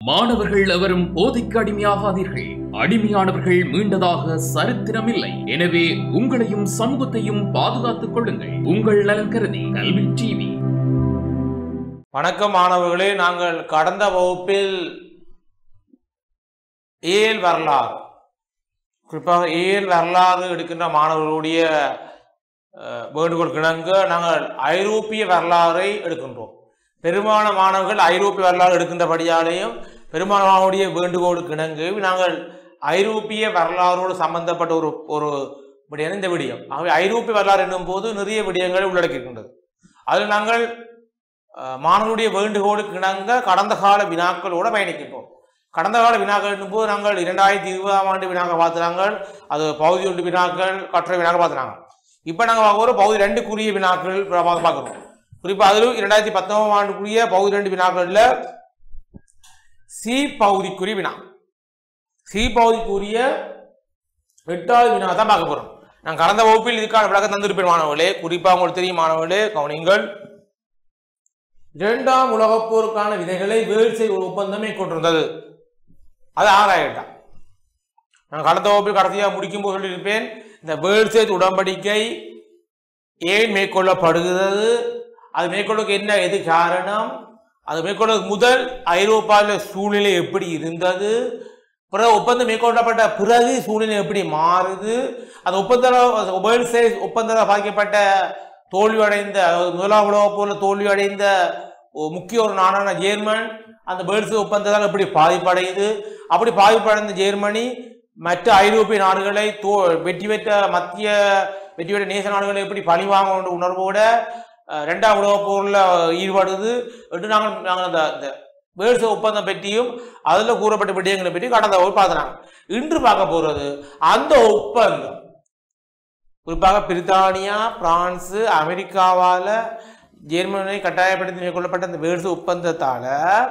மாணவர்கள் எவரும் போதைக்கு அடிமையாகாதீர்கள் அடிமையானவர்கள் மீண்டதாக சரித்திரமில்லை எனவே உங்களையும் சமூகத்தையும் பாதுகாத்துக் கொள்ளுங்கள் உங்கள் நலன் கருதி கல்வி டிவி வணக்கம் மாணவர்களே நாங்கள் கடந்த வகுப்பில் ஏல் வரலாறு குறிப்பாக ஏல் வரலாறு எடுக்கின்ற மாணவர்களுடைய அஹ், வேண்டுகோள் கிணங்க நாங்கள் ஐரோப்பிய வரலாறை எடுக்கின்றோம் பெரும்பாலான மாணவர்கள் ஐரோப்பிய வரலாறு எடுக்கின்றபடியாலேயும் பெரும்பாலானுடைய வேண்டுகோளுக்கு இணங்க நாங்கள் ஐரோப்பிய வரலாறோடு சம்பந்தப்பட்ட ஒரு ஒரு விடயம் இந்த விடயம் ஆகவே ஐரோப்பிய வரலாறு என்னும் போது நிறைய விடயங்களை உள்ளடக்கியிருக்கின்றது அதில் நாங்கள் அஹ், மாணவர்களுடைய வேண்டுகோளுக்கு இணங்க கடந்த கால வினாக்களோட பயணிக்கின்றோம் கடந்த கால வினாக்கள் போது நாங்கள் இரண்டாயிரத்தி இருபதாம் ஆண்டு வினாக்கள் பார்த்துனாங்க அது பகுதி ஒன்று வினாக்கள் கட்டுரை வினாக்கள் பார்த்துனாங்க இப்போ நாங்கள் பார்க்குறோம் பகுதி ரெண்டுக்குரிய வினாக்கள் பா- பார்க்குறோம் குறிப்பாக அதிலும் இரண்டாயிரத்தி பத்தொன்பதாம் ஆண்டுக்குரிய பகுதி ரெண்டு வினாக்களில் சி பகுதிக்குரிய வினா சி பகுதிக்குரிய எட்டாவது வினா தான் பார்க்க போகிறோம் நான் கடந்த வகுப்பில் இதுக்கான விளக்கம் தந்திருப்பேன் மாணவர்களே குறிப்பாக உங்களுக்கு தெரியும் மாணவர்களே கவனிங்கள் இரண்டாம் உலகப் போருக்கான விதைகளை வேல்சை ஒரு ஒப்பந்தமே கொண்டிருந்தது அது ஆராயிட்டான் நான் கடந்த வகுப்பில் கடைசியாக முடிக்கும் போது சொல்லியிருப்பேன் இந்த வேல்சேத் உடன்படிக்கை ஏன் மேற்கொள்ளப்படுகிறது அது மேற்கொள்ளுக்கு என்ன எது காரணம் அது மேற்கொள்ள முதல் ஐரோப்பாவில் சூழ்நிலை எப்படி இருந்தது பிறகு ஒப்பந்தம் மேற்கொள்ளப்பட்ட பிறகு சூழ்நிலை எப்படி மாறுது அந்த ஒப்பந்த வேல்சேத் ஒப்பந்தத்தால் பாதிக்கப்பட்ட தோல்வியடைந்த அதாவது முதலாம் உலகப் போரில் தோல்வியடைந்த ஒரு முக்கிய ஒரு நாடான ஜெர்மன் அந்த பேர்ட்ஸ் ஒப்பந்தத்தால் எப்படி பாதிப்படையுது அப்படி பாதிப்படைந்த ஜெர்மனி மற்ற ஐரோப்பிய நாடுகளை தோ வெற்றி பெற்ற மத்திய வெற்றி பெற்ற நேச நாடுகளை எப்படி பழிவாங்க உணர்வோட அஹ், ரெண்டாம் உலகப் போரில் ஈடுபடுது என்று நாங்கள் நாங்கள் அந்த அந்த பேர்ட்ஸ் ஒப்பந்தம் பற்றியும் அதில் கூறப்பட்ட விடயங்களை பற்றி கடந்த ஒரு பார்த்துனாங்க இன்று பார்க்க போகிறது அந்த ஒப்பந்தம் குறிப்பாக பிரித்தானியா பிரான்ஸ் அமெரிக்காவால ஜெர்மனி கட்டாயப்படுத்தி மேற்கொள்ளப்பட்ட இந்த வேர்ஸ் ஒப்பந்தத்தால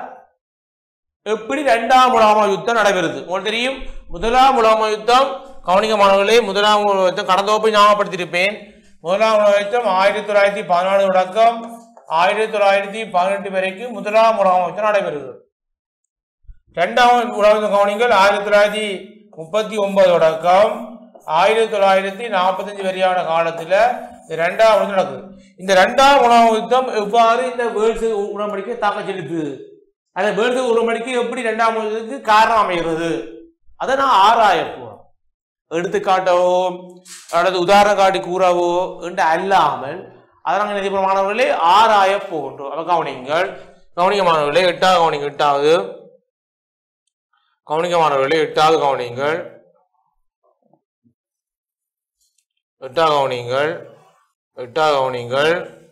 எப்படி இரண்டாம் உலக யுத்தம் நடைபெறுது உங்களுக்கு தெரியும் முதலாம் உலக யுத்தம் கவனிக்க மாணவர்களே முதலாம் உலக யுத்தம் கடந்த வகுப்பை ஞாபகப்படுத்தியிருப்பேன் முதலாம் உலக யுத்தம் ஆயிரத்தி தொள்ளாயிரத்தி பதினாலு தொடக்கம் ஆயிரத்தி தொள்ளாயிரத்தி பதினெட்டு வரைக்கும் முதலாம் உலக யுத்தம் நடைபெறுது இரண்டாம் உலக யுத்தம் கவனிங்கள் ஆயிரத்தி தொள்ளாயிரத்தி முப்பத்தி ஒன்பது தொடக்கம் ஆயிரத்தி தொள்ளாயிரத்தி நாற்பத்தஞ்சு வரையான காலத்துல இந்த ரெண்டாம் உலகம் நடக்குது இந்த ரெண்டாம் உலக யுத்தம் எவ்வாறு இந்த வேர்ல்ஸ் உடன்படிக்கை தாக்க செலுத்துது அந்த வேர்ல்ஸ் உடன்படிக்கை எப்படி ரெண்டாம் உலகத்துக்கு காரணம் அமைகிறது அதை நான் ஆராய போறோம் எடுத்துக்காட்டவோ அல்லது உதாரணம் காட்டி கூறவோ என்று அல்லாமல் அதை நாங்கள் நிதிபுர மாணவர்களே ஆராய போகின்றோம் அப்ப கவனிங்கள் கவனிக்க மாணவர்களே எட்டாவது கவனிங்க எட்டாவது கவனிக்க மாணவர்களே எட்டாவது கவனிங்கள் எட்டாவது கவனிங்கள் எட்டாவது கவனிங்கள்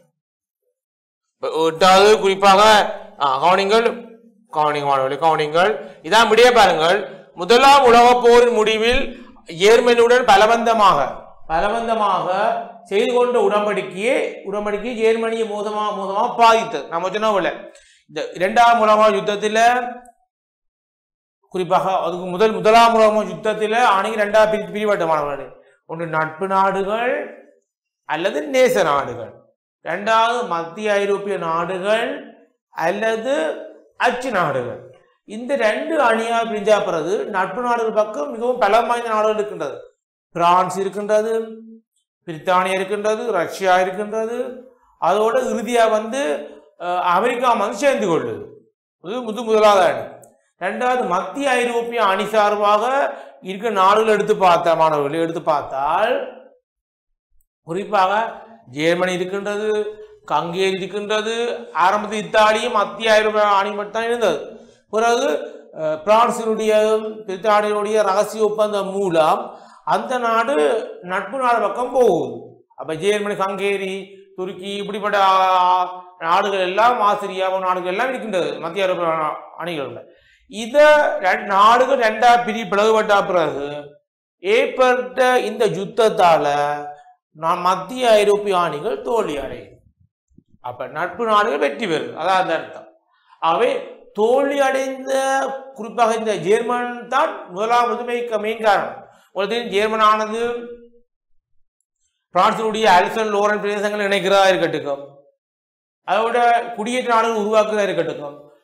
எட்டாவது குறிப்பாக ஆ, கவனிங்கள் கவனிங்க மாணவர்களே கவனிங்கள் இதான் முடிய பாருங்கள் முதலாம் உலகப் போரின் முடிவில் ஜெர்மனியுடன் பலவந்தமாக பலவந்தமாக செய்து கொண்ட உடன்படிக்கையே உடன்படிக்கை ஜெர்மனியை மோதமா மோதமா பாதித்தது நம்ம சொன்னோம்ல இந்த இரண்டாம் உலக யுத்தத்துல குறிப்பாக அதுக்கு முதல் முதலாம் உலக யுத்தத்தில் அணைக்கு ரெண்டா பிரி பிரிவட்ட மாணவர்களே ஒன்று நட்பு நாடுகள் அல்லது நேச நாடுகள் ரெண்டாவது மத்திய ஐரோப்பிய நாடுகள் அல்லது அச்சு நாடுகள் இந்த ரெண்டு அணியா பிரிஞ்சா பிறகு நட்பு நாடுகள் பக்கம் மிகவும் பலம் வாய்ந்த நாடுகள் இருக்கின்றது பிரான்ஸ் இருக்கின்றது பிரித்தானியா இருக்கின்றது ரஷ்யா இருக்கின்றது அதோட இறுதியா வந்து அஹ், அமெரிக்கா வந்து சேர்ந்து கொள்ளுது இது முது முதலாவது அணி ரெண்டாவது மத்திய ஐரோப்பிய அணி சார்பாக இருக்கிற நாடுகள் எடுத்து பார்த்த மாணவர்கள் எடுத்து பார்த்தால் குறிப்பாக ஜெர்மனி இருக்கின்றது கங்கேரி இருக்கின்றது ஆரம்பத்தில் இத்தாலியும் மத்திய ஐரோப்பிய அணி மட்டும் இருந்தது பிறகு அஹ், பிரான்சினுடைய பிரித்தானியனுடைய ரகசிய ஒப்பந்தம் மூலம் அந்த நாடு நட்பு நாடு பக்கம் போகுது அப்ப ஜெர்மனி கங்கேரி துருக்கி இப்படிப்பட்ட ஆ, நாடுகள் எல்லாம் ஆசிரியா போன்ற நாடுகள் எல்லாம் இருக்கின்றது மத்திய ஐரோப்பிய அணிகள் இத ரெண்டு நாடுகள் ரெண்டா பிரி பிளவுபட்ட பிறகு ஏற்பட்ட இந்த யுத்தத்தால நான் மத்திய ஐரோப்பிய அணிகள் தோல்வி அடையும் அப்ப நட்பு நாடுகள் வெற்றி பெறுது அதான் அந்த அர்த்தம் ஆகவே தோல்வி அடைந்த குறிப்பாக இந்த ஜெர்மன் தான் முதலாவது மெயின் காரணம் உங்களுக்கு தெரியும் ஜெர்மன் ஆனது பிரான்சினுடைய அல்சன் லோரன் பிரதேசங்கள் இணைக்கிறதா இருக்கட்டும் அதோட குடியேற்ற நாடுகள் உருவாக்குறதா இருக்கட்டும்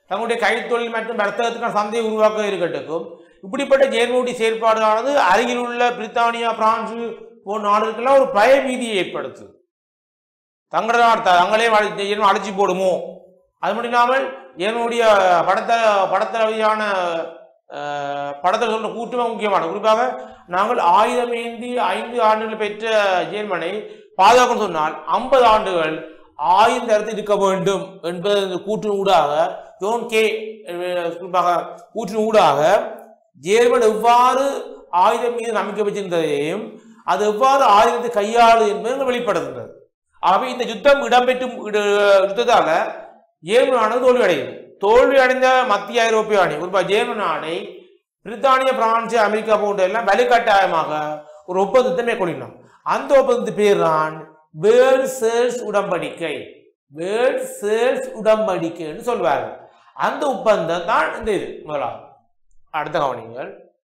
தங்களுடைய கைத்தொழில் மற்றும் வர்த்தகத்துக்கான சந்தையை உருவாக்க இருக்கட்டும் இப்படிப்பட்ட ஜேர்மனுடைய செயற்பாடானது அருகில் உள்ள பிரித்தானியா பிரான்சு போன்ற நாடுகளுக்கெல்லாம் ஒரு பயபீதியை ஏற்படுத்துது தங்களோட நாடு த- தங்களே அழி- ஜெர்மன் அழைச்சி போடுமோ அது மட்டும் இல்லாமல் என்னுடைய படத்த படத்தளவியான அஹ், படத்தில் சொல்ற கூட்டுமே முக்கியமான குறிப்பாக நாங்கள் ஆயுதம் ஏந்தி ஐந்து ஆண்டுகள் பெற்ற ஜெர்மனை பாதுகாக்கணும் சொன்னால் ஐம்பது ஆண்டுகள் ஆயுத தரத்தில் இருக்க வேண்டும் என்பது இந்த கூற்றின் ஊடாக ஜோன் கே அஹ், குறிப்பாக கூற்றின் ஊடாக ஜேர்மன் எவ்வாறு ஆயுதம் மீது நம்பிக்கை வச்சிருந்ததையும் அது எவ்வாறு ஆயுதத்தை கையாளு என்பது வெளிப்படுகின்றது ஆகவே இந்த யுத்தம் இடம்பெற்றும் இட- யுத்தத்தால ஜேர்மன் நாடு தோல்வி அடையுது தோல்வி அடைந்த மத்திய ஐரோப்பிய அணி குறிப்பாக ஜேர்மன் நாடை பிரித்தானிய பிரான்ஸ் அமெரிக்கா போன்ற எல்லாம் வலுக்கட்டாயமாக ஒரு ஒப்பந்தத்தை மேற்கொள்ளினோம் அந்த ஒப்பந்தத்து பேர் தான் வேர்ல்ட் சேல்ஸ் உடன்படிக்கை வேர்ல்ட் சேல்ஸ் உடன்படிக்கைன்னு சொல்வார்கள் அந்த ஒப்பந்தம் தான் இந்த இது முதலாவது அடுத்த கவனிங்கள்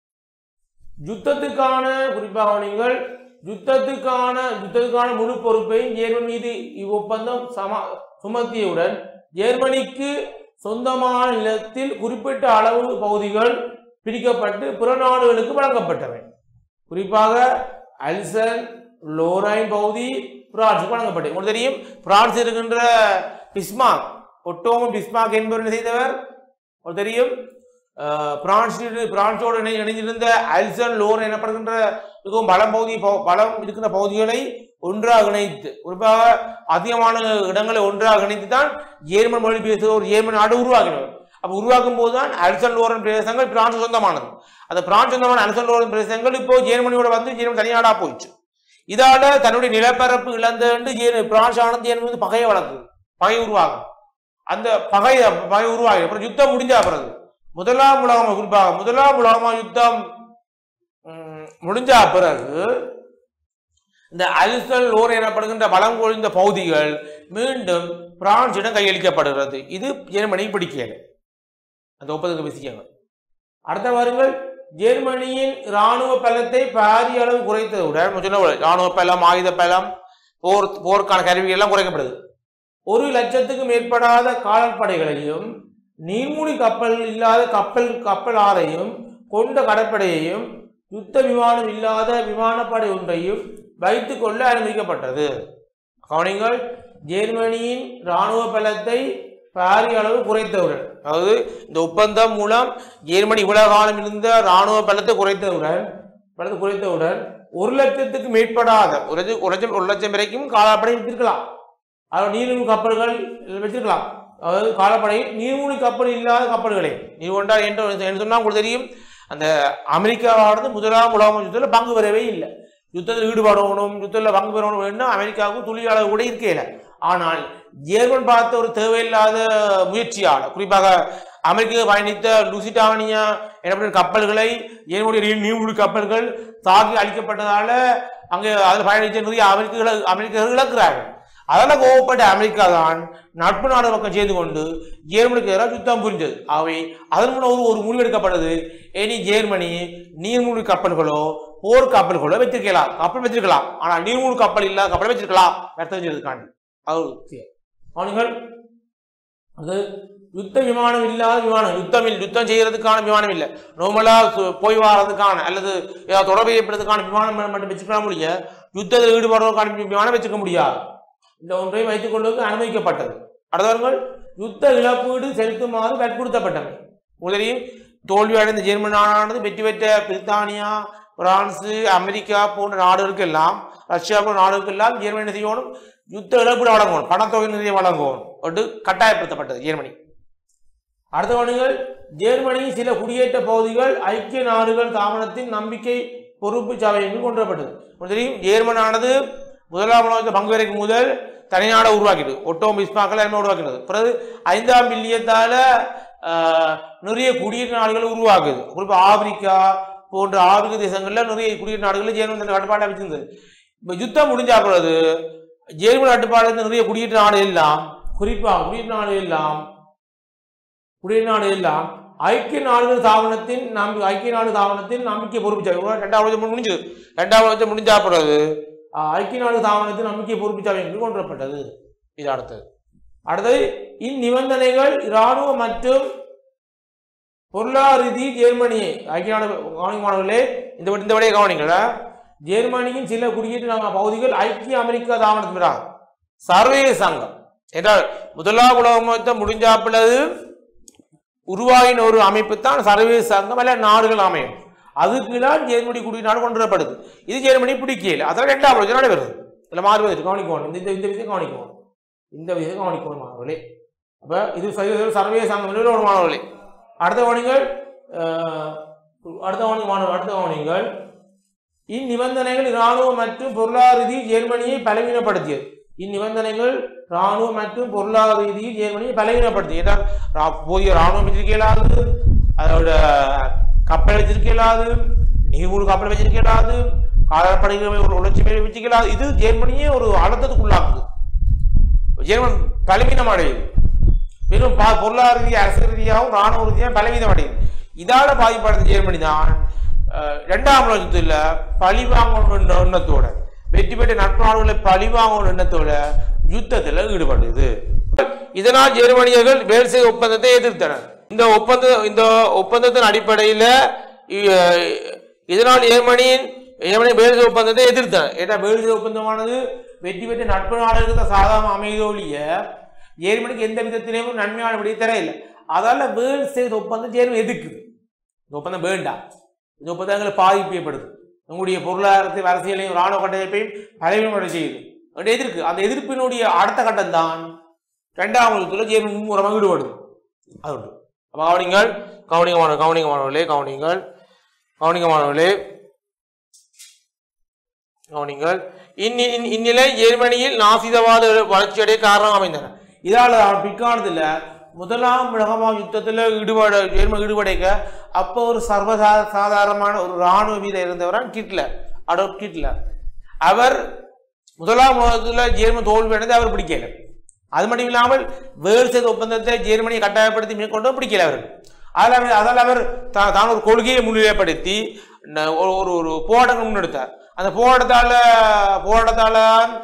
யுத்தத்துக்கான குறிப்பாக கவனிங்கள் யுத்தத்துக்கான யுத்தத்துக்கான முழு பொறுப்பையும் ஜெர்மன் மீது இவ்வொப்பந்தம் சம சுமத்தியவுடன் ஜெர்மனிக்கு சொந்தமான நிலத்தில் குறிப்பிட்ட அளவு பகுதிகள் பிரிக்கப்பட்டு பிற நாடுகளுக்கு வழங்கப்பட்டவை குறிப்பாக அல்சன் லோரைன் பகுதி பிரான்சுக்கு வழங்கப்பட்டது உங்களுக்கு தெரியும் பிரான்ஸ் இருக்கின்ற பிஸ்மார்க் ஒட்டோமோ பிஸ்மார்க் என்பவர் என்ன செய்தவர் உங்களுக்கு தெரியும் அஹ், பிரான்சில் பிரான்சோடு இணை இணைந்திருந்த அல்சன் லோர் எனப்படுகின்ற மிகவும் பலம் பகுதி ப- பலம் இருக்கின்ற பகுதிகளை ஒன்றாக இணைத்து குறிப்பாக அதிகமான இடங்களை ஒன்றாக இணைத்து தான் ஜேர்மன் மொழி பேசுகிற ஒரு ஜேர்மன் நாடு உருவாக்கினவர் அப்ப உருவாக்கும் போது தான் அல்சன் லோரன் பிரதேசங்கள் பிரான்ஸ் சொந்தமானது அந்த பிரான்ஸ் சொந்தமான அல்சன் லோரன் பிரதேசங்கள் இப்போ ஜெர்மனியோட வந்து ஜெர்மன் தனியாடா போயிடுச்சு இதால தன்னுடைய நிலப்பரப்பு இழந்து ஜேர் பிரான்ஸ் ஆனது ஜேர்மன் மீது பகையை வளர்க்குது பகை உருவாகும் அந்த பகை பகை உருவாகி அப்புறம் யுத்தம் முடிஞ்ச பிறகு முதலாம் உலகமா குறிப்பாக முதலாம் உலகமா யுத்தம் ம், முடிஞ்ச பிறகு இந்த அல்சல் லோர் எனப்படுகின்ற பலம் கொழிந்த பகுதிகள் மீண்டும் பிரான்சிடம் கையளிக்கப்படுகிறது இது ஜெர்மனிக்கு பிடிக்கல அந்த ஒப்பந்தத்தை பேசிக்காங்க அடுத்த வாருங்கள் ஜெர்மனியின் இராணுவ பலத்தை பாரிய அளவு குறைத்ததுடன் சொன்ன போல, இராணுவ பலம் ஆயுத பலம் போர் போருக்கான கருவிகள் எல்லாம் குறைக்கப்படுது ஒரு லட்சத்துக்கு மேற்படாத காலாட்படைகளையும் நீர்மூழ்கி கப்பல் இல்லாத கப்பல் கப்பல் ஆறையும் கொண்ட கடற்படையையும் யுத்த விமானம் இல்லாத விமானப்படை ஒன்றையும் வைத்துக் கொள்ள அனுமதிக்கப்பட்டது கவனிங்கள் ஜெர்மனியின் இராணுவ பலத்தை பாரிய அளவு குறைத்தவுடன் அதாவது இந்த ஒப்பந்தம் மூலம் ஜெர்மனி இவ்வளவு காலம் இருந்த இராணுவ பலத்தை குறைத்தவுடன் பலத்தை குறைத்தவுடன் ஒரு லட்சத்துக்கு மேற்படாத ஒரு லட்சம் ஒரு லட்சம் ஒரு லட்சம் வரைக்கும் காலாப்படை வச்சிருக்கலாம் அதாவது நீர்மூழ்கி கப்பல்கள் வச்சிருக்கலாம் அதாவது காலப்படை நீர்மூழ்கி கப்பல் இல்லாத கப்பல்களை நீர் கொண்டார் என்று என்று சொன்னா உங்களுக்கு தெரியும் அந்த அமெரிக்காவானது முதலாம் உலக யுத்தத்தில் பங்கு பெறவே இல்லை யுத்தத்தில் ஈடுபடணும் யுத்தத்தில் பங்கு பெறணும் வேண்டும் அமெரிக்காவுக்கு துளி அளவு கூட இருக்கையில ஆனால் ஜேர்மன் பார்த்த ஒரு தேவையில்லாத முயற்சியால் குறிப்பாக அமெரிக்க பயணித்த லுசிடானியா எனப்பட்ட கப்பல்களை ஜெர்மனுடைய நீர் நீர்மூழ்கி கப்பல்கள் தாக்கி அழிக்கப்பட்டதால அங்கே அதில் பயணித்த நிறைய அமெரிக்கர்கள் அமெரிக்கர்கள் இழக்கிறார்கள் அதெல்லாம் கோவப்பட்ட அமெரிக்கா தான் நட்பு நாடு பக்கம் சேர்ந்து கொண்டு ஜெர்மனிக்கு எதிராக யுத்தம் புரிஞ்சது அவை அதன் மூலம் ஒரு ஒரு முடிவு எடுக்கப்பட்டது இனி ஜெர்மனி நீர்மூழ்கி கப்பல்களோ போர் கப்பல்களோ வச்சிருக்கலாம் கப்பல் வச்சிருக்கலாம் ஆனால் நீர்மூழ்கி கப்பல் இல்லாத கப்பலை வச்சிருக்கலாம் வர்த்தகம் செய்யறதுக்காண்டி அது ஒரு விஷயம். அவனுங்கள் அது யுத்த விமானம் இல்லாத விமானம் யுத்தம் இல்லை யுத்தம் செய்யறதுக்கான விமானம் இல்லை நார்மலா சு- போய் வாரதுக்கான அல்லது ஏதாவது தொடர்பு ஏற்படுறதுக்கான விமானம் மட்டும் வச்சுக்கலாம் முடிய யுத்தத்தில் ஈடுபடுவதற்கான விமானம் வச்சுக்க முடியாது இந்த ஒன்றை வைத்துக் கொள்வதற்கு அனுமதிக்கப்பட்டது அடுத்தவர்கள் யுத்த இழப்பீடு செலுத்துமாறு வற்புறுத்தப்பட்டவை முதலில் தோல்வி அடைந்த ஜெர்மன் நாடானது வெற்றி பெற்ற பிரித்தானியா பிரான்சு அமெரிக்கா போன்ற நாடுகளுக்கெல்லாம் ரஷ்யா போன்ற நாடுகளுக்கெல்லாம் ஜெர்மனி என்ன செய்யணும் யுத்த இழப்பீடு வழங்கணும் பணத்தொகை நிறைய வழங்கணும் என்று கட்டாயப்படுத்தப்பட்டது ஜெர்மனி அடுத்த கவனிங்கள் ஜெர்மனி சில குடியேற்ற பகுதிகள் ஐக்கிய நாடுகள் தாமனத்தின் நம்பிக்கை பொறுப்பு சபைக்கு கொண்டு வரப்பட்டது உங்களுக்கு தெரியும் ஜெர்மனானது முதலாம் உலகத்தில் பங்கு வரைக்கும் முதல் தனிநாடை உருவாக்கிது ஒட்டோ பிஸ்மாக்கள் எல்லாமே உருவாக்கினது பிறகு ஐந்தாம் மில்லியத்தால ஆஹ், நிறைய குடியேற்ற நாடுகள் உருவாக்குது குறிப்பாக ஆப்பிரிக்கா போன்ற ஆப்பிரிக்க தேசங்களில் நிறைய குடியேற்ற நாடுகளில் ஜெர்மன் தன் கட்டுப்பாட்டை வச்சிருந்தது இப்போ யுத்தம் முடிஞ்சா பிறகு ஜெர்மன் கட்டுப்பாடு இருந்த நிறைய குடியேற்ற நாடு எல்லாம் குறிப்பாக குடியேற்ற நாடு எல்லாம் குடியேற்ற நாடு எல்லாம் ஐக்கிய நாடுகள் தாபனத்தின் நம்பி ஐக்கிய நாடு தாபனத்தின் நம்பிக்கை பொறுப்பு சபை ரெண்டாவது வருஷம் முடிஞ்சது ரெண்டாவது வருஷம் முடிஞ்சா பிறகு ஆஹ், ஐக்கிய நாடு தாபனத்தின் நம்பிக்கை பொறுப்பு சபை என்று கொண்டு வரப்பட்டது இது அடுத்தது அடுத்தது இந்நிபந்தனைகள் இராணுவ மற்றும் பொருளாதார ரீதி ஜெர்மனியை ஐக்கிய நாடு கவனிக்கமானவர்களே இந்த விட- இந்த விடையை கவனிங்களா ஜெர்மனியின் சில குடியேற்ற நக- பகுதிகள் ஐக்கிய அமெரிக்கா தாமனத்துறாங்க சர்வதேச சங்கம் என்றால் முதலாம் உலக யுத்தம் முடிஞ்சாப்பிள்ளது உருவாகின ஒரு அமைப்பு தான் சர்வதேச சங்கம் அல்ல நாடுகள் அமையும் அதுக்குலாம் ஜெர்மனி குடிநாடு கொண்டு வரப்படுது இது ஜெர்மனி பிடிக்கல அதான் ரெண்டாம் உலக நாடு வருது இதில் மாறுவது கவனிக்கணும் இந்த இந்த- இந்த விஷயம் கவனிக்கணும் இந்த விஷயம் கவனிக்கணும் மாணவர்களே அப்போ இது சர்வதேச சர்வதேச சங்கம் ஒரு மாணவர்களே அடுத்த கவனிங்கள் அஹ், அடுத்த கவனிங்க மாணவர் அடுத்த கவனிங்கள் இந்நிபந்தனைகள் இராணுவ மற்றும் பொருளாதார ரீதியில் ஜெர்மனியை பலவீனப்படுத்தியது இந்நிபந்தனைகள் இராணுவ மற்றும் பொருளாதார ரீதியில் ஜெர்மனியை பலவீனப்படுத்தியது என்றால் ரா- போதிய இராணுவம் வச்சிருக்க இயலாது அதோட கப்பல் வச்சிருக்க இயலாது நீர்மூழ்கி கப்பல் வச்சிருக்க இயலாது காலாட்படைகள் ஒரு உணர்ச்சி மேலே வச்சிருக்க இயலாது இது ஜெர்மனியே ஒரு அழுத்தத்துக்குள்ளாக்குது ஜெர்மன் பலவீனம் அடையுது வெறும் பா- பொருளாதார ரீதியாக அரசியல் ரீதியாகவும் ராணுவ ரீதியாக பலவீனம் அடையுது இதால பாதிப்படைந்த ஜெர்மனி தான் அஹ், இரண்டாம் உலகத்தில் பழி வாங்கணும் எண்ணத்தோட வெற்றி பெற்ற நட்பு நாடுகளை பழி வாங்கணும் எண்ணத்தோட யுத்தத்தில் ஈடுபடுது இதனால் ஜெர்மனியர்கள் வேல்சே ஒப்பந்தத்தை எதிர்த்தனர் இந்த ஒப்பந்த இந்த ஒப்பந்தத்தின் அடிப்படையில் இதனால் ஜெர்மனியின் ஜெர்மனி வேல்சே ஒப்பந்தத்தை எதிர்த்தனர் ஏன்னா வேல்சே ஒப்பந்தமானது வெற்றி பெற்ற நட்பு நாடுகளுக்கு சாதாரண அமைதோழிய ஜெர்மனிக்கு எந்த விதத்திலேயும் நன்மையான விடையை தர இல்லை அதால வேர்ல்ட் ஸ்டேட் ஒப்பந்தம் ஜெர்மனி எதுக்குது இந்த ஒப்பந்தம் வேண்டாம் இந்த ஒப்பந்தம் எங்களை பாதிப்பு ஏற்படுது உங்களுடைய பொருளாதாரத்தையும் அரசியலையும் ராணுவ கட்டமைப்பையும் பலவீனமடை செய்யுது அப்படி எதிர்க்கு அந்த எதிர்ப்பினுடைய அடுத்த கட்டம் தான் ரெண்டாம் உலகத்தில் ஜெர்மனி மும்முரமாக ஈடுபடுது அது உண்டு அப்போ கவனிங்கள் கவனிக்கமான கவனிக்கமானவர்களே கவனிங்கள் கவனிக்கமானவர்களே கவனிங்கள் இந்நி- இந்- இந்நிலை ஜெர்மனியில் நாசிதவாத வளர்ச்சியடைய காரணம் அமைந்தன இதால் பிற்காலத்தில் முதலாம் உலகமா யுத்தத்தில் ஈடுபட ஜெர்மனி ஈடுபடைக்க அப்போ ஒரு சர்வசா சாதாரணமான ஒரு இராணுவ வீரர் இருந்தவரான் கிட்லர் அடோப் கிட்லர் அவர் முதலாம் உலகத்தில் ஜெர்மன் தோல்வி அடைந்து அவர் பிடிக்கல அது மட்டும் இல்லாமல் வேர்சேத் ஒப்பந்தத்தை ஜெர்மனியை கட்டாயப்படுத்தி மேற்கொண்டு பிடிக்கல அவர் அதில் அவர் அதில் அவர் தா- தான் ஒரு கொள்கையை முன்னிலைப்படுத்தி ந- ஒரு ஒரு ஒரு போராட்டங்கள் முன்னெடுத்தார் அந்த போராட்டத்தால் போராட்டத்தால்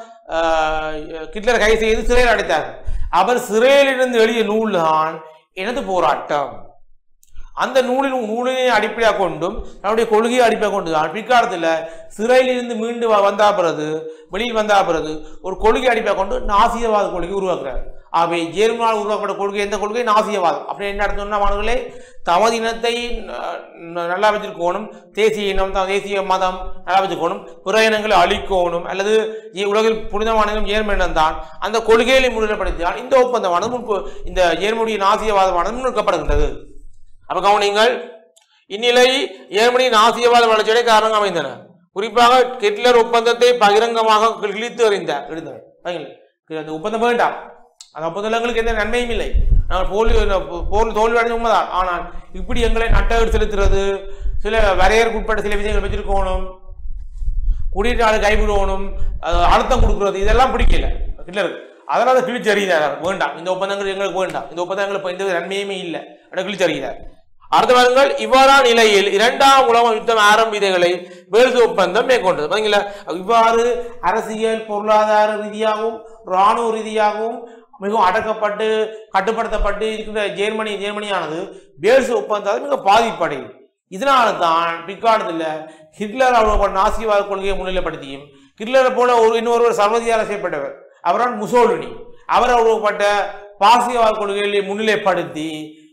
கிட்லர் கைது செய்து சிறையில் அடைத்தார் அவர் சிறையிலிருந்து எழுதிய நூல் தான் எனது போராட்டம் அந்த நூலின் நூலினை அடிப்படையாக கொண்டும் தன்னுடைய கொள்கையை அடிப்படையாக கொண்டு தான் பிற்காலத்தில் சிறையிலிருந்து மீண்டு வ- வந்தா பிறகு வெளியில் வந்தா பிறகு ஒரு கொள்கை அடிப்படையாக கொண்டு நாசியவாத கொள்கை உருவாக்குறார் ஆகவே ஜெர்மனால் உருவாக்கப்பட்ட கொள்கை எந்த கொள்கை நாசியவாதம் அப்படி என்ன அர்த்தம்னா மாணவர்களே தமது இனத்தை ந- ந- நல்லா வச்சிருக்கணும் தேசிய இனம் த- தேசிய மதம் நல்லா வச்சிருக்கணும் பிற இனங்களை அழிக்கணும் அல்லது இ- உலகில் புனிதமான இனம் ஜெர்மன் இனம் தான் அந்த கொள்கைகளை முன்னிலைப்படுத்தினால் இந்த ஒப்பந்தமானது முன்பு இந்த ஜெர்மனிய நாசியவாதமானது முன்னெடுக்கப்படுகின்றது அப்ப கவனிங்கள் இந்நிலை ஜெர்மனியின் ஆசியவாத வளர்ச்சியடைய காரணம் அமைந்தன குறிப்பாக ஹிட்லர் ஒப்பந்தத்தை பகிரங்கமாக கிழித்து எறிந்தார் எழுந்தார் பாருங்கள். அந்த ஒப்பந்தம் வேண்டாம் அந்த ஒப்பந்தங்களுக்கு எந்த நன்மையும் இல்லை நாங்கள் போலி போர் தோல்வி அடைஞ்ச உண்மைதான் ஆனால் இப்படி எங்களை நட்டகர் செலுத்துறது சில வரையறுக்குட்பட்ட சில விஷயங்கள் வச்சிருக்கணும் குடியிட்டாளு கைவிடணும் அது அழுத்தம் கொடுக்குறது இதெல்லாம் பிடிக்கல ஹிட்லருக்கு அதனால அதை கிழிச்சு அறிகிறார் வேண்டாம் இந்த ஒப்பந்தங்கள் எங்களுக்கு வேண்டாம் இந்த ஒப்பந்தங்கள் இப்போ எந்த வித நன்மையுமே இல்லை அதை கிழிச்சு அறிகிறார் அடுத்த வாருங்கள் இவ்வாறான நிலையில் இரண்டாம் உலக யுத்தம் ஆரம்பிதைகளை வேல்சு ஒப்பந்தம் மேற்கொண்டது பாத்தீங்களா இவ்வாறு அரசியல் பொருளாதார ரீதியாகவும் இராணுவ ரீதியாகவும் மிகவும் அடக்கப்பட்டு கட்டுப்படுத்தப்பட்டு இருக்கின்ற ஜெர்மனி ஜெர்மனியானது வேல்சு ஒப்பந்தத்தால் மிக பாதிப்படையுது இதனால தான் பிற்காலத்தில் ஹிட்லர் அவரோட நாசிவாத கொள்கையை முன்னிலைப்படுத்தியும் ஹிட்லரை போல ஒரு இன்னொருவர் சர்வதிகார செய்யப்பட்டவர் அவரால் முசோலினி அவர் அவருப்பட்ட பாசியவாத கொள்கைகளை முன்னிலைப்படுத்தி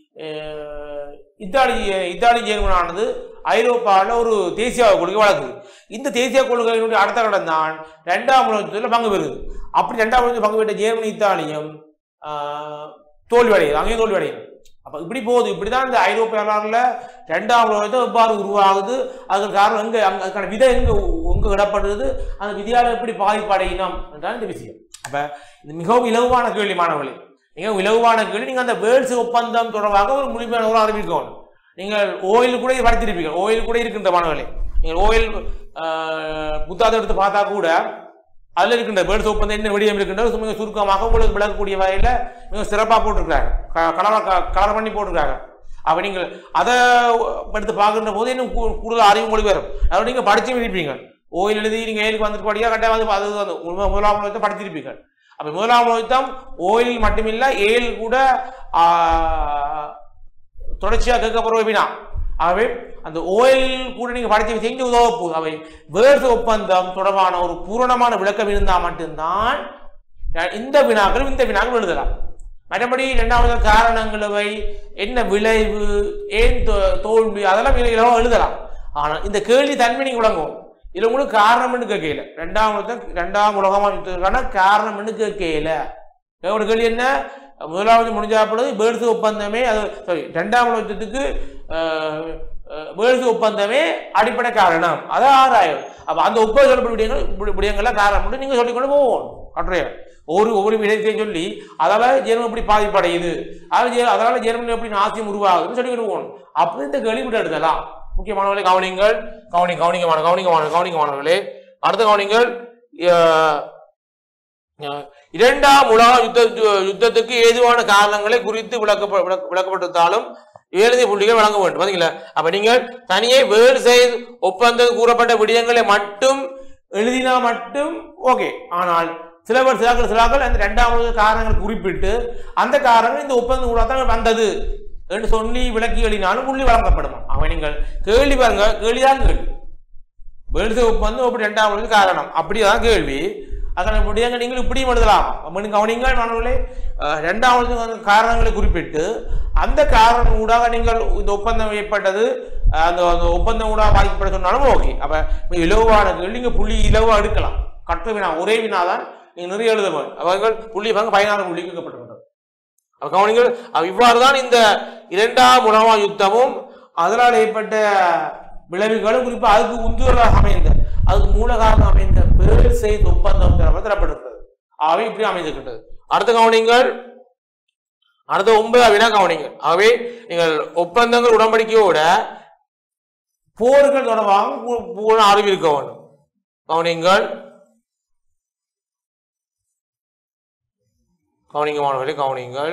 அஹ், இத்தாலி இத்தாலி ஜெர்மனானது ஐரோப்பாவில் ஒரு தேசியவாத கொள்கை வளர்க்குது இந்த தேசிய கொள்கையினுடைய அடுத்த கடம் தான் ரெண்டாம் உலகத்தில் பங்கு பெறுது அப்படி ரெண்டாம் உலகத்தில் பங்கு பெற்ற ஜெர்மனி இத்தாலியும் ஆஹ், தோல்வி அடையுது அங்கேயும் தோல்வி அடையுது அப்போ இப்படி போகுது இப்படி தான் இந்த ஐரோப்பிய வரலாறுல ரெண்டாம் உலகத்தை எவ்வாறு உருவாகுது அதுக்கு காரணம் எங்கே அங்கே அதுக்கான விதை எங்கே எங்கே இடப்படுது அந்த விதியால் எப்படி பாதிப்படையினோம் என்றால் இந்த விஷயம் அப்போ இது மிகவும் இலகுவான கேள்வி மாணவர்களே மிகவும் இலகுவான கேள்வி நீங்கள் அந்த வேர்ல்ஸ் ஒப்பந்தம் தொடர்பாக ஒரு முழுமையான ஒரு அறிவிக்கணும் நீங்கள் ஓயில் கூட படித்திருப்பீர்கள் ஓயில் கூட இருக்கின்ற மாணவர்களே நீங்கள் ஓயில் புத்தாந்தம் எடுத்து பார்த்தா கூட அதில் இருக்கின்ற பேர்ட்ஸ் ஒப்பந்தம் என்ன விடியம் இருக்கின்றது மிக சுருக்கமாக உங்களுக்கு விளக்கக்கூடிய வகையில் மிக சிறப்பாக போட்டிருக்கிறாங்க கலராக கலர் பண்ணி போட்டிருக்காங்க அப்போ நீங்கள் அதை எடுத்து பார்க்கின்ற போது இன்னும் கூ- கூடுதல் அறிவு மொழி வரும் அதை நீங்கள் படிச்சும் இருப்பீங்க ஓயில் எழுதி நீங்கள் ஏழுக்கு வந்துட்டு படியா கட்டாயம் வந்து அது வந்து உண்மை முதலாம் உலகத்தை படிச்சிருப்பீங்க அப்ப முதலாம் உலக யுத்தம் ஓயில் மட்டுமில்ல ஏல் கூட ஆ, தொடர்ச்சியாக கேட்கப்படுற வினா ஆகவே அந்த ஓயில் கூட நீங்க படித்து செஞ்சு உதவ போகுது அவை வேர்ஸ் ஒப்பந்தம் தொடர்பான ஒரு பூரணமான விளக்கம் இருந்தால் மட்டும்தான் இந்த வினாக்களும் இந்த வினாக்கள் எழுதலாம் மற்றபடி இரண்டாவது காரணங்களவை என்ன விளைவு ஏன் தோ- தோல்வி அதெல்லாம் இலவா எழுதலாம் ஆனால் இந்த கேள்வி தன்மை நீங்க விளங்கும் இதுல உங்களுக்கு காரணம்னு கேட்கல ரெண்டாம் உலகம் ரெண்டாம் உலகமா யுத்தத்துக்கான காரணம்னு கேட்கல ஒரு கேள்வி என்ன முதலாவது முடிஞ்சாப்பொழுது பேர்ஸ் ஒப்பந்தமே அது சாரி ரெண்டாம் உலக யுத்தத்துக்கு பேர்ஸ் ஒப்பந்தமே அடிப்படை காரணம் அதான் ஆராயம் அப்ப அந்த ஒப்பந்த சொல்லப்பட்ட விடயங்கள் விட- விடயங்கள்லாம் காரணம் நீங்க சொல்லிக்கொண்டு போவோம் கட்டுரையா ஒரு ஒவ்வொரு விடயத்தையும் சொல்லி அதால ஜெர்மன் எப்படி பாதிப்படையுது அதால ஜெ- அதனால ஜெர்மனி எப்படி நாசியம் உருவாகுதுன்னு சொல்லிக்கிட்டு போகணும் அப்படி இந்த கேள்வி விட்டு எடுக்கலாம் முக்கியமானவர்களே கவனிங்கள் கவனி கவனிக்கமான கவனிக்கமான கவனிக்கமானவர்களே அடுத்த கவனிங்கள் அஹ், அஹ், இரண்டாம் உலக யுத்த யுத்தத்துக்கு ஏதுவான காரணங்களை குறித்து விளக்கப்ப விளக்க- விளக்கப்பட்டிருந்தாலும் எழுதிய புள்ளிகள் வழங்க வேண்டும் பாத்தீங்களா அப்ப நீங்கள் தனியே வேறு செய்து ஒப்பந்தம் கூறப்பட்ட விடயங்களை மட்டும் எழுதினா மட்டும் ஓகே ஆனால் சிலவர் சிலாக்கள் சிலாக்கள் அந்த இரண்டாம் உலக காரணங்கள் குறிப்பிட்டு அந்த காரணங்கள் இந்த ஒப்பந்தம் கூட தான் வந்தது என்று சொல்லி விளக்கி எழுதினாலும் புள்ளி வழங்கப்படுமா அவன் நீங்கள் கேள்வி பாருங்க கேள்விதான் கேள்வி வேர்ல்டு ஒப்பந்தம் அப்படி ரெண்டாம் உலக காரணம் அப்படிதான் கேள்வி அதனை முடியாங்க நீங்கள் இப்படியும் எழுதலாம் அப்படின்னு கவனிங்கள் மாணவர்களே அஹ், இரண்டாம் உலக காரணங்களை குறிப்பிட்டு அந்த காரணம் ஊடாக நீங்கள் இந்த ஒப்பந்தம் ஏற்பட்டது அஹ், அந்த அந்த ஒப்பந்தம் ஊடாக பாதிக்கப்பட சொன்னாலும் ஓகே அப்ப மிக இலவான கேள்வி நீங்க புள்ளி இலவா எடுக்கலாம் கற்று வினா ஒரே வினா தான் நீங்க நிறைய எழுத வேண்டும் அவர்கள் புள்ளி பங்கு பதினாறு புள்ளி கேட்கப்பட்டிருக்கிறது அப்ப கவனிங்கள் அப்ப இவ்வாறு தான் இந்த இரண்டாம் உலக யுத்தமும் அதனால் ஏற்பட்ட விளைவுகளும் குறிப்பா அதுக்கு உந்துதலாக அமைந்த அதுக்கு மூல காரணம் அமைந்த பேர் செய்த ஒப்பந்தம் தரப்பட்டிருக்கிறது ஆகவே இப்படி அமைந்திருக்கின்றது அடுத்த கவனிங்கள் அடுத்த ஒன்பதாம் வினா கவனிங்கள் ஆகவே நீங்கள் ஒப்பந்தங்கள் உடன்படிக்கையோட போர்கள் தொடர்பாக பூ- பூரண அறிவு இருக்க வேண்டும் கவனிங்கள் கவனிங்க மாணவர்களே கவனிங்கள்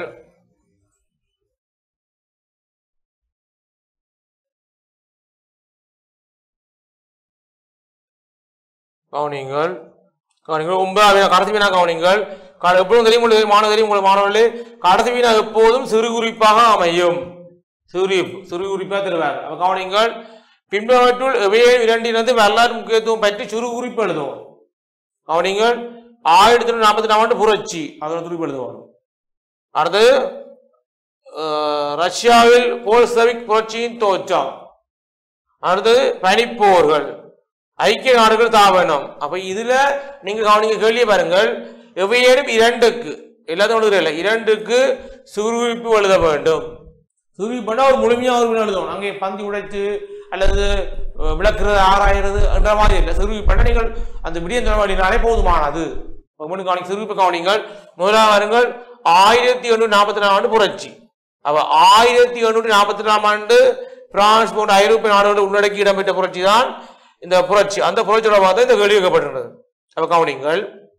கவனிங்கள் கவனிங்கள் ஒன்பதாவது வினா, கடைசி வினா கவனிங்கள் க- எப்பொழுதும் தெரியும் உங்களுக்கு மாணவர் தெரியும் உங்களுக்கு மாணவர்களே கடைசி வினா எப்போதும் சிறு குறிப்பாக அமையும் சிறு சிறு குறிப்பாக தருவார் அப்ப கவனிங்கள் பின்பவற்றுள் எவையே இரண்டினது வரலாறு முக்கியத்துவம் பற்றி சிறு குறிப்பு எழுதுவோம் கவனிங்கள் ஆயிரத்தி தொள்ளாயிரத்தி நாற்பத்தி நாலாம் ஆண்டு புரட்சி அதோட குறிப்பு எழுதுவோம் அடுத்தது அஹ், ரஷ்யாவில் போல்செவிக் புரட்சியின் தோற்றம் அடுத்தது பனிப்போர்கள் ஐக்கிய நாடுகள் தாபனம் அப்ப இதுல நீங்க கவனிங்க கேள்வியை பாருங்கள் எவையேனும் இரண்டுக்கு எல்லாத்தையும் எழுதுற இல்லை இரண்டுக்கு சுருவிப்பு எழுத வேண்டும் சுருவிப்பு பண்ணா ஒரு முழுமையா ஒரு வினா எழுதணும் அங்கே பந்தி உடைத்து அல்லது அஹ், விளக்குறது ஆராயிறது என்ற மாதிரி இல்லை சுருவிப்பு பண்ண நீங்கள் அந்த விடியம் தலைவலினாலே போதுமானது மூணு கவனிங்க சுருவிப்பு கவனிங்கள் முதலாவது வாருங்கள் ஆயிரத்தி எண்ணூற்றி நாற்பத்தி நாலாம் ஆண்டு புரட்சி அவ ஆயிரத்தி எண்ணூற்றி நாற்பத்தி நாலாம் ஆண்டு பிரான்ஸ் போன்ற ஐரோப்பிய நாடுகள் உள்ளடக்கி இடம்பெற்ற புரட்சி தான் இந்த புரட்சி அந்த புரட்சியோட பார்த்து இந்த கேள்வி வைக்கப்பட்டிருந்தது அப்ப கவனிங்கள்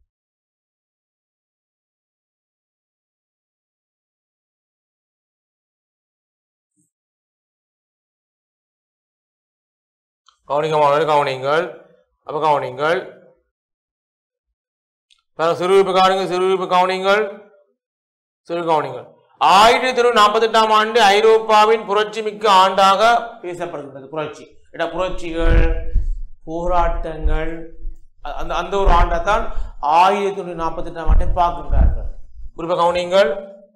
கவனிங்க மாணவர்களே, கவனிங்கள் அப்ப கவனிங்கள் பாருங்க, சிறுவிப்பு கவனிங்க சிறுவிப்பு கவனிங்கள் சிறு கவனிங்கள் ஆயிரத்தி தொள்ளாயிரத்தி நாற்பத்தி எட்டாம் ஆண்டு ஐரோப்பாவின் புரட்சி மிக்க ஆண்டாக பேசப்படுகிறது புரட்சி இட புரட்சிகள் போராட்டங்கள் அ- அந்த அந்த ஒரு ஆண்டை தான் ஆயிரத்தி தொள்ளாயிரத்தி நாற்பத்தி எட்டாம் ஆண்டை பார்க்கின்றார்கள் குறிப்பாக கவனிங்கள்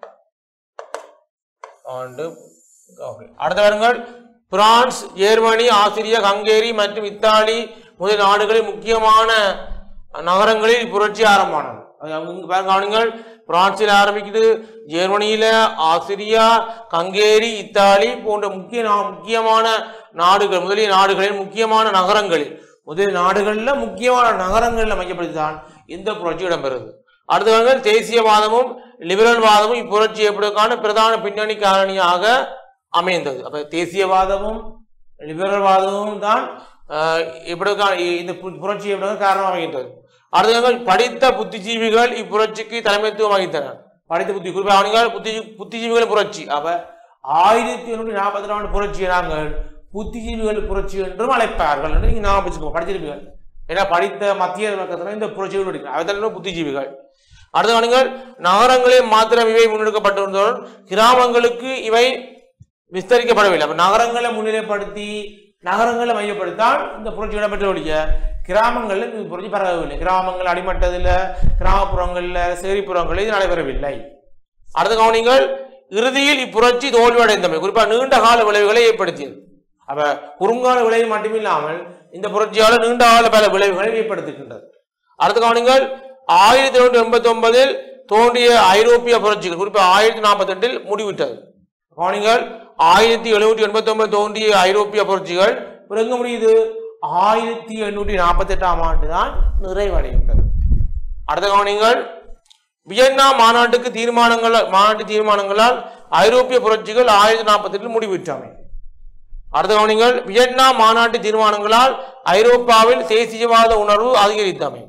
ஆண்டு okay. அடுத்த வருங்கள் பிரான்ஸ் ஜெர்மனி ஆஸ்திரியா ஹங்கேரி மற்றும் இத்தாலி முதல் நாடுகளில் முக்கியமான நகரங்களில் புரட்சி ஆரம்பமானது அது அவங்க பாருங்க கவனிங்கள் பிரான்சில் ஆரம்பிக்குது ஜெர்மனியில ஆஸ்திரியா ஹங்கேரி இத்தாலி போன்ற முக்கிய நா- முக்கியமான நாடுகள் முதலிய நாடுகளில் முக்கியமான நகரங்களில் முதலிய நாடுகளில் முக்கியமான நகரங்களில் மையப்படுத்தி தான் இந்த புரட்சி இடம்பெறுது அடுத்தவர்கள் தேசியவாதமும் லிபரல் வாதமும் இப்புரட்சி ஏற்படுவதற்கான பிரதான பின்னணி காரணியாக அமைந்தது அப்ப தேசியவாதமும் லிபரல் வாதமும் தான் ஆஹ், எப்படிக்கான இந்த பு- புரட்சி எப்படிதான் காரணம் அமைகின்றது அடுத்தவர்கள் படித்த புத்திஜீவிகள் இப்புரட்சிக்கு தலைமைத்துவம் வகித்தனர் படித்த புத்தி குறிப்பாக அவனுங்கள் புத்தி புத்திஜீவிகள் புரட்சி அப்ப ஆயிரத்தி எண்ணூற்றி நாற்பத்தி நாலு புரட்சியை நாங்கள் புத்திஜீவிகள் புரட்சி என்றும் அழைப்பார்கள் என்று நீங்க ஞாபகம் வச்சுக்கோங்க படிச்சிருப்பீர்கள் ஏன்னா படித்த மத்திய வர்க்கத்துல இந்த புரட்சிகள் படிக்கிறார் அதெல்லாம் புத்திஜீவிகள் அடுத்த கவனிங்கள் நகரங்களில் மாத்திரம் இவை முன்னெடுக்கப்பட்டிருந்தோம் கிராமங்களுக்கு இவை விஸ்தரிக்கப்படவில்லை அப்ப நகரங்களை முன்னிலைப்படுத்தி நகரங்களை மையப்படுத்தால் இந்த புரட்சி இடம்பெற்ற ஒழிய கிராமங்களில் இந்த புரட்சி பரவவில்லை கிராமங்கள் அடிமட்டத்தில் கிராமப்புறங்களில் சேரிப்புறங்களில் இது நடைபெறவில்லை அடுத்த கவனிங்கள் இறுதியில் இப்புரட்சி தோல்வியடைந்தமை குறிப்பா நீண்ட கால விளைவுகளை ஏற்படுத்தியது அப்ப குறுங்கால விளைவு மட்டுமில்லாமல் இந்த புரட்சியால நீண்ட கால பல விளைவுகளை ஏற்படுத்துகின்றது அடுத்த கவனிங்கள் ஆயிரத்தி தொள்ளாயிரத்தி எண்பத்தி ஒன்பதில் தோன்றிய ஐரோப்பிய புரட்சிகள் குறிப்பா ஆயிரத்தி நாற்பத்தி எட்டில் முடிவிட்டது கவனிங்கள் ஆயிரத்தி எழுநூற்றி எண்பத்தி ஒன்பது தோன்றிய ஐரோப்பிய புரட்சிகள் பிறகு முடியுது ஆயிரத்தி எண்ணூற்றி நாற்பத்தி எட்டாம் ஆண்டு தான் நிறைவடைகின்றது அடுத்த கவனிங்கள் வியன்னா மாநாட்டுக்கு தீர்மானங்கள் மாநாட்டு தீர்மானங்களால் ஐரோப்பிய புரட்சிகள் ஆயிரத்தி நாற்பத்தி எட்டில் முடிவிட்டமை அடுத்த கவனிங்கள் வியட்நாம் மாநாட்டு தீர்மானங்களால் ஐரோப்பாவில் தேசியவாத உணர்வு அதிகரித்தமை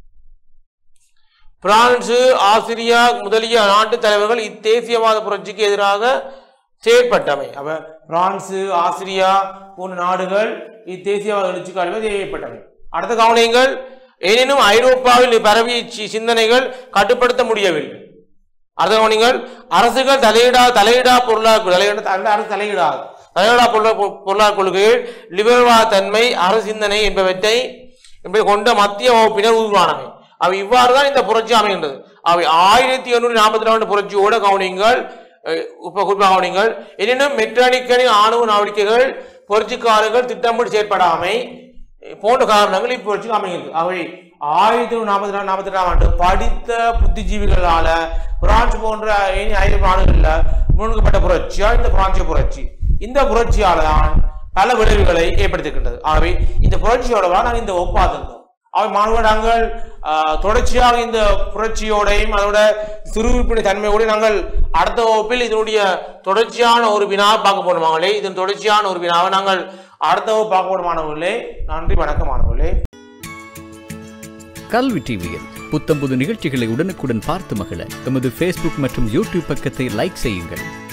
பிரான்சு ஆஸ்திரியா முதலிய நாட்டு தலைவர்கள் இத்தேசியவாத புரட்சிக்கு எதிராக செயற்பட்டமை அப்ப பிரான்சு ஆஸ்திரியா போன்ற நாடுகள் இத்தேசியவாத எழுச்சிக்கு அழிவு தேவைப்பட்டவை அடுத்த கவனியங்கள் எனினும் ஐரோப்பாவில் பரவிய சி- சிந்தனைகள் கட்டுப்படுத்த முடியவில்லை அடுத்த கவனிங்கள் அரசுகள் தலையிடா தலையிடா பொருளாதார தலையிட அந்த அரசு தலையிடாது தலையிடா பொருளா- பொருளாதார கொள்கைகள் லிபரல்வாத தன்மை அரசு சிந்தனை என்பவற்றை என்பதை கொண்ட மத்திய வகுப்பினர் உருவானவை அவை இவ்வாறு தான் இந்த புரட்சி அமைகின்றது அவை ஆயிரத்தி எண்ணூற்றி நாற்பத்தி ரெண்டு புரட்சியோட கவனிங்கள் அஹ், இப்ப குறிப்பாக கவனிங்கள் எனினும் மெட்ரானிக்கனின் ஆணவ நடவடிக்கைகள் புரட்சிக்காரர்கள் திட்டமிட்டு செயற்படாமை போன்ற காரணங்கள் இப்புரட்சிக்கு அமைகிறது அவை ஆயிரத்தி நாற்பத்தி நாலு நாற்பத்தி ரெண்டாம் ஆண்டு படித்த புத்திஜீவிகளால பிரான்ஸ் போன்ற இனி ஐரோப்பிய நாடுகள்ல முன்னுக்கப்பட்ட புரட்சியா இந்த பிரான்சிய புரட்சி இந்த புரட்சியால தான் பல விளைவுகளை ஏற்படுத்துகின்றது ஆகவே இந்த புரட்சியோட தான் நாங்கள் இந்த ஒப்பாதம் அவை மாணவர் நாங்கள் ஆஹ், தொடர்ச்சியாக இந்த புரட்சியோடையும் அதோட சிறுவிப்பினை தன்மையோடு நாங்கள் அடுத்த வகுப்பில் இதனுடைய தொடர்ச்சியான ஒரு வினா பார்க்க போன மாணவர்களே இதன் தொடர்ச்சியான ஒரு வினாவை நாங்கள் அடுத்த வகுப்பு பார்க்க போன மாணவர்களே நன்றி வணக்கம் மாணவர்களே கல்வி டிவியில் புத்தம்புது நிகழ்ச்சிகளை உடனுக்குடன் பார்த்து மகிழ எமது ஃபேஸ்புக் மற்றும் யூடியூப் பக்கத்தை லைக் செய்யுங்கள்